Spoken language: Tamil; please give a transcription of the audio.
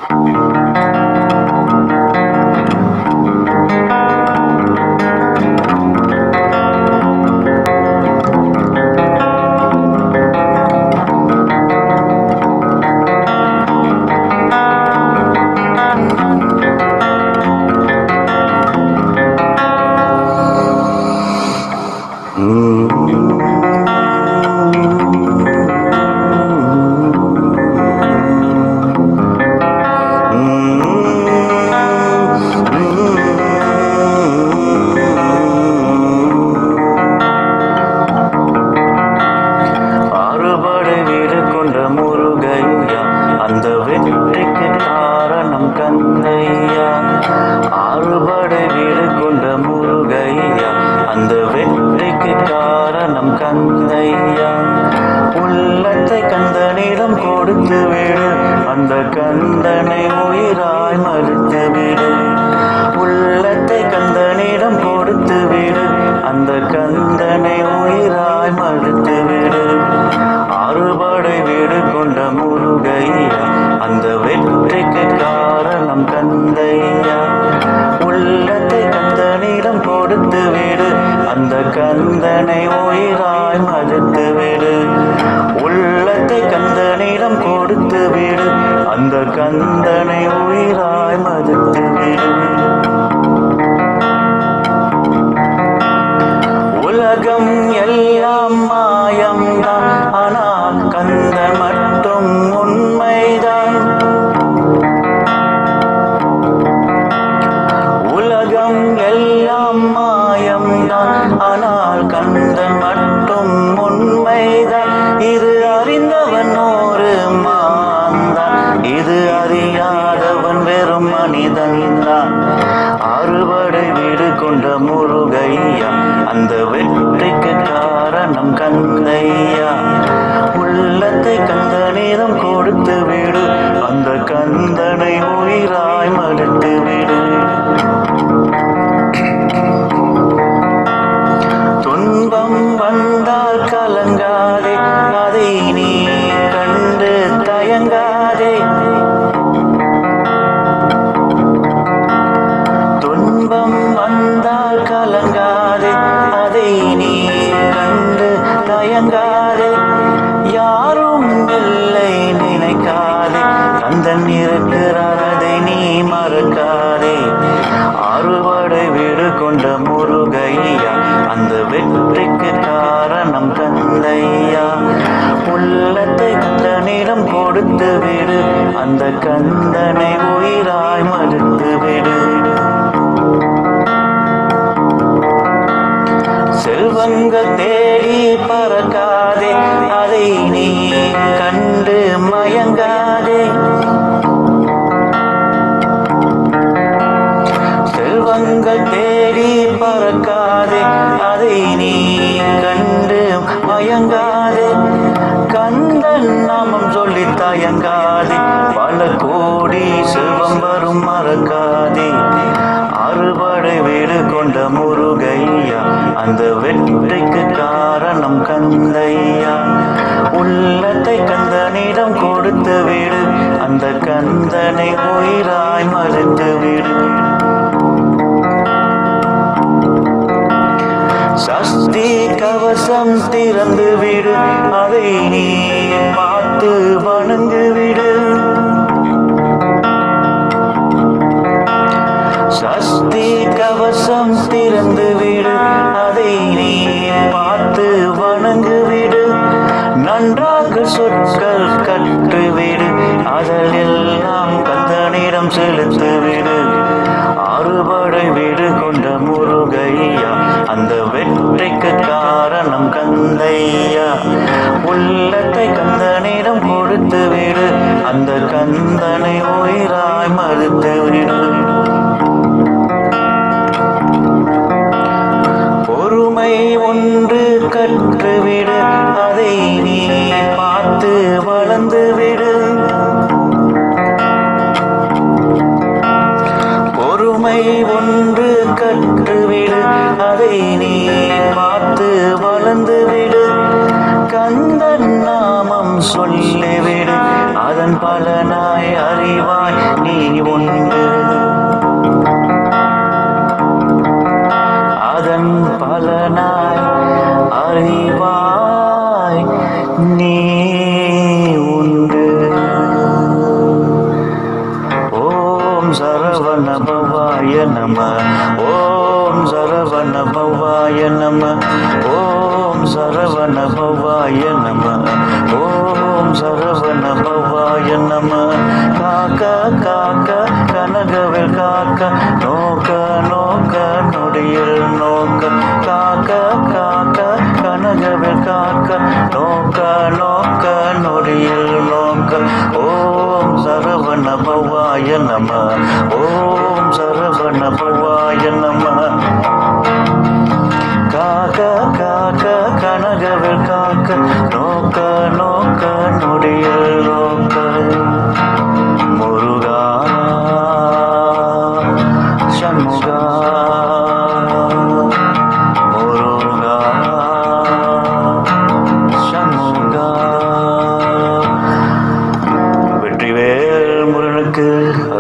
அறுபடை வீடு கொண்ட முருகையா அந்த வெற்றிக்கு காரணம் கந்தையா அறுபடை வீடு கொண்ட முருகையா அந்த வெற்றிக்கு காரணம் கந்தையா உள்ளத்தை கந்தனிடம் கொடுத்து விடு அந்த கந்தனை உயிராய் மறுத்து விடு உள்ளத்தை கந்தனிடம் கொடுத்து விடு அந்த கந்தனை உயிராய் மறுத்து விடு அறுபடை வீடு கொண்ட முருகையா அந்த வெற்றிக்கு காரணம் கந்தையா உள்ளத்தை கந்தனிடம் கொடுத்து விடு அந்த கந்தனை உயிராய் மறுத்து விடு உள்ளத்தை கந்தனிடம் கொடுத்து விடு அந்த கந்தனை உயிராய் மறுத்து விடு உலகம் எல்லாம் மாயம்தான் ஆனால் கந்தன் மட்டும் உண்மைதான் உலகம் எல்லாம் மாயம்தான் ஆனால் கந்தன் மட்டும் உண்மைதான் இது அறிந்தவன் ஒரு மாந்தான் இது அறியாதவன் வெறும் மனிதன்தான் அறுபடை வீடு கொண்ட முருகையா அந்த வெற்றிக்கு காரணம் கந்தையா உள்ளத்தை கந்தனிடம் கொடுத்து விடு அந்த கந்தனை உயிராய் மறுத்து விடு துன்பம் வந்தால் கலங்காதே அதை நீ கண்டு தயங்காதே துன்பம் வந்தால் கலங்காதே அதை நீ கண்டு தயங்காதே யாரும் இல்லை நினைக்காதே கந்தன் இருக்கிறார் அதை நீ மறக்காதே அறுவடை வீடு கொண்ட முருகையா அந்த வெற்றிக்கு காரணம் கந்தையா உள்ளத்தை கந்தனிடம் கொடுத்து விடு அந்த கந்தனை உயிராய் மறுத்து விடு செல்வங்க தேடி பறக்காதே அதை நீ கண்டு மயங்காதே செல்வங்கள் தேடி பறக்காதே அதை நீ கண்டு மயங்காதே கந்தன் நாமம் சொல்லி தயங்காதே பல கோடி செல்வம் வரும் மறக்காதே அறுபடை வீடு கொண்ட முருகையா அந்த வெற்றிக்கு காரணம் கந்தையா உள்ளத்தை கந்தனிடம் கொடுத்து விடு அந்த கந்தனை உயிராய் மறுத்து விடு சஷ்டி கவசம் திறந்து விடு அதை நீ பார்த்து வணங்கு விடு சஷ்டி கவசம் திறந்து விடு அதை நீ பார்த்து வணங்கு விடு நன்றாக சொற்கள் கற்றுவிடு அதிலெல்லாம் கந்தனிடம் செலுத்து விடு அறுபடை வீடு கொண்ட முருகையா அந்த வெற்றிக்கு காரணம் கந்தையா உள்ளத்தை கந்தனிடம் கொடுத்து விடு அந்த கந்தனை உயிராய் மறுத்து விடு பொறுமை ஒன்று கற்றுவிடு அதை நீ பார்த்து வளர்ந்து விடு பொறுமை ஒன்று கற்றுவிடு அதை நீ பார்த்து வளர்ந்து விடு கந்தன் நாமம் சொல்லிவிடு அதன் அதன் பலனாய் அறிவாய் நீ உண்டு அதன் பலனாய் அறிவாய் நீ உண்டு ஓம் சரவண பவாய நம ஓம் சரவண பவாய நம ஓம் சரவண பவாய நம ஓம் சரவண பவாய நம காக்க காக்க கனகவில் காக்க நோக்க நோக்க நொடியில் நோக்க காக்க காக்க கனகவில் காக்க நோக்க நோக்க நொடியில் நோக்க ஓம் சரவண பவாய நம ஓம் சரவண பவாய நம காக்க காக்க கனகவில் காக்க நோக்க நோக்க நொடியில் நோக்க முருகா சண்முகா முருகா சண்முகா வெற்றிவேல் முருகனுக்கு